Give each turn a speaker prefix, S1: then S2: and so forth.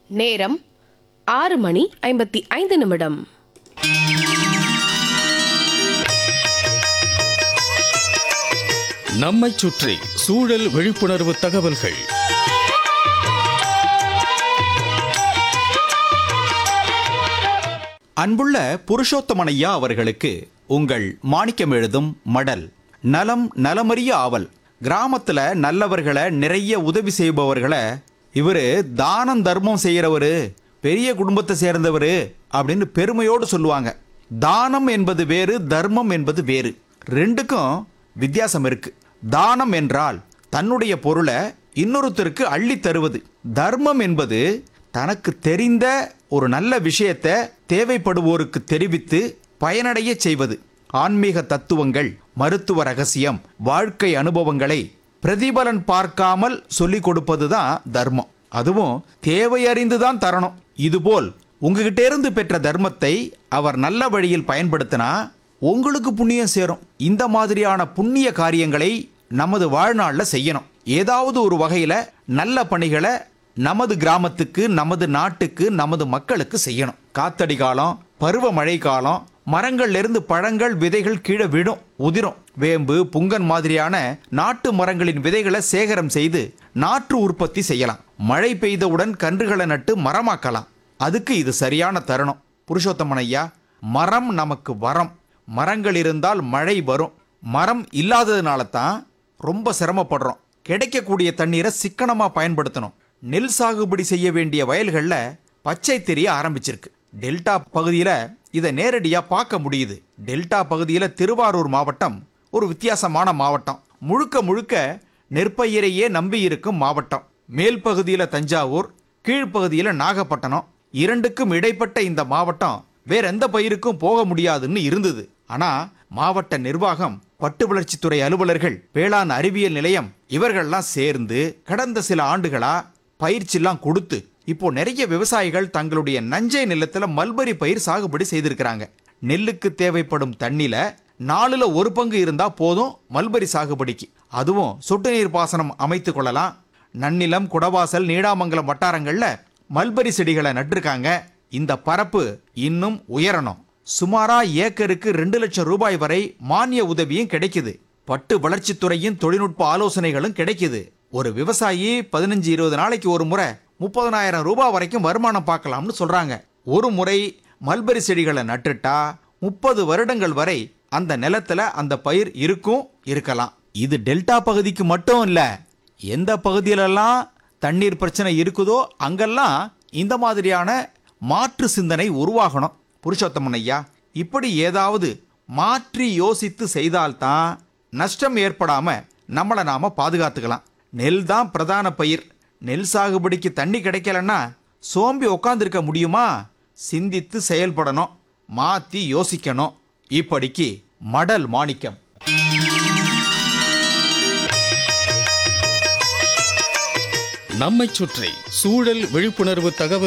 S1: நேரம் ஆறு மணி ஐம்பத்தி ஐந்து நிமிடம்
S2: நம்மைச் சுற்றி சூழல் விழிப்புணர்வு தகவல்கள்
S3: அன்புள்ள புருஷோத்தமனையா அவர்களுக்கு உங்கள் மாணிக்கம் எழுதும் மடல் நலம் நலமறிய ஆவல் கிராமத்துல நல்லவர்களை நிறைய உதவி செய்பவர்களை இவரு தானம் தர்மம் செய்யறவரு பெரிய குடும்பத்தை சேர்ந்தவரு அப்படின்னு பெருமையோடு சொல்லுவாங்க தானம் என்பது வேறு தர்மம் என்பது வேறு ரெண்டுக்கும் வித்தியாசம் இருக்கு தானம் என்றால் தன்னுடைய பொருளை இன்னொருத்தருக்கு அள்ளி தருவது தர்மம் என்பது தனக்கு தெரிந்த ஒரு நல்ல விஷயத்தை தேவைப்படுவோருக்கு தெரிவித்து பயனடைய செய்வது ஆன்மீக தத்துவங்கள் மருத்துவ ரகசியம் வாழ்க்கை அனுபவங்களை பிரதிபலன் பார்க்காமல் சொல்லிக் கொடுப்பதுதான் தர்மம் அதுவும் தேவையறிந்து தான் தரணும் இதுபோல் உங்ககிட்ட இருந்து பெற்ற தர்மத்தை அவர் நல்ல வழியில் பயன்படுத்தினா உங்களுக்கு புண்ணியம் சேரும் இந்த மாதிரியான புண்ணிய காரியங்களை நமது வாழ்நாள்ல செய்யணும் ஏதாவது ஒரு வகையில நல்ல பணிகளை நமது கிராமத்துக்கு நமது நாட்டுக்கு நமது மக்களுக்கு செய்யணும் காத்தடி காலம் பருவமழை காலம் மரங்கள்ல இருந்து பழங்கள் விதைகள் கீழே விடும் உதிரும் வேம்பு புங்கன் மாதிரியான நாட்டு மரங்களின் விதைகளை சேகரம் செய்து நாற்று உற்பத்தி செய்யலாம் மழை பெய்தவுடன் கன்றுகளை நட்டு மரமாக்கலாம் அதுக்கு இது சரியான தருணம் புருஷோத்தமன் ஐயா மரம் நமக்கு வரம் மரங்கள் இருந்தால் மழை வரும் மரம் இல்லாததுனால தான் ரொம்ப சிரமப்படுறோம் கிடைக்கக்கூடிய தண்ணீரை சிக்கனமா பயன்படுத்தணும் நெல் சாகுபடி செய்ய வேண்டிய வயல்கள்ல பச்சை தெரிய ஆரம்பிச்சிருக்கு டெல்டா பகுதியில இதை நேரடியா பார்க்க முடியுது டெல்டா பகுதியில திருவாரூர் மாவட்டம் ஒரு வித்தியாசமான மாவட்டம் முழுக்க முழுக்க நெற்பயிரையே நம்பி இருக்கும் மாவட்டம் மேல் பகுதியில தஞ்சாவூர் கீழ்ப்பகுதியில நாகப்பட்டினம் இரண்டுக்கும் இடைப்பட்ட இந்த மாவட்டம் வேற எந்த பயிருக்கும் போக முடியாதுன்னு இருந்தது ஆனா மாவட்ட நிர்வாகம் பட்டு வளர்ச்சித்துறை அலுவலர்கள் வேளாண் அறிவியல் நிலையம் இவர்கள்லாம் சேர்ந்து கடந்த சில ஆண்டுகளா பயிற்சிலாம் கொடுத்து இப்போ நிறைய விவசாயிகள் தங்களுடைய நஞ்சை நிலத்துல மல்பரி பயிர் சாகுபடி செய்திருக்கிறாங்க நெல்லுக்கு தேவைப்படும் தண்ணில நாலுல ஒரு பங்கு இருந்தா போதும் மல்பரி சாகுபடிக்கு அதுவும் சொட்டு நீர் பாசனம் அமைத்து கொள்ளலாம் நன்னிலம் குடவாசல் நீடாமங்கலம் வட்டாரங்கள்ல மல்பரி செடிகளை நட்டிருக்காங்க இந்த பரப்பு இன்னும் உயரணும் சுமாரா ஏக்கருக்கு ரெண்டு லட்சம் ரூபாய் வரை மானிய உதவியும் கிடைக்குது பட்டு வளர்ச்சித்துறையின் தொழில்நுட்ப ஆலோசனைகளும் கிடைக்குது ஒரு விவசாயி பதினஞ்சு இருபது நாளைக்கு ஒரு முறை முப்பதனாயிரம் ரூபாய் வரைக்கும் வருமானம் பார்க்கலாம்னு சொல்றாங்க ஒரு முறை மல்பரி செடிகளை நட்டுட்டா முப்பது வருடங்கள் வரை அந்த நிலத்துல அந்த பயிர் இருக்கும் இருக்கலாம் இது டெல்டா பகுதிக்கு மட்டும் இல்ல எந்த பகுதியிலெல்லாம் தண்ணீர் பிரச்சனை இருக்குதோ அங்கெல்லாம் இந்த மாதிரியான மாற்று சிந்தனை உருவாகணும் புருஷோத்தமன் ஐயா இப்படி ஏதாவது மாற்றி யோசித்து செய்தால்தான் நஷ்டம் ஏற்படாம நம்மளை நாம பாதுகாத்துக்கலாம் நெல் தான் பிரதான பயிர் நெல் சாகுபடிக்கு தண்ணி கிடைக்கலன்னா சோம்பி உட்காந்துருக்க முடியுமா சிந்தித்து செயல்படணும் மாத்தி யோசிக்கணும் இப்படிக்கு மடல் மாணிக்கம்
S2: நம்மைச் சுற்றி சூழல் விழிப்புணர்வு தகவல்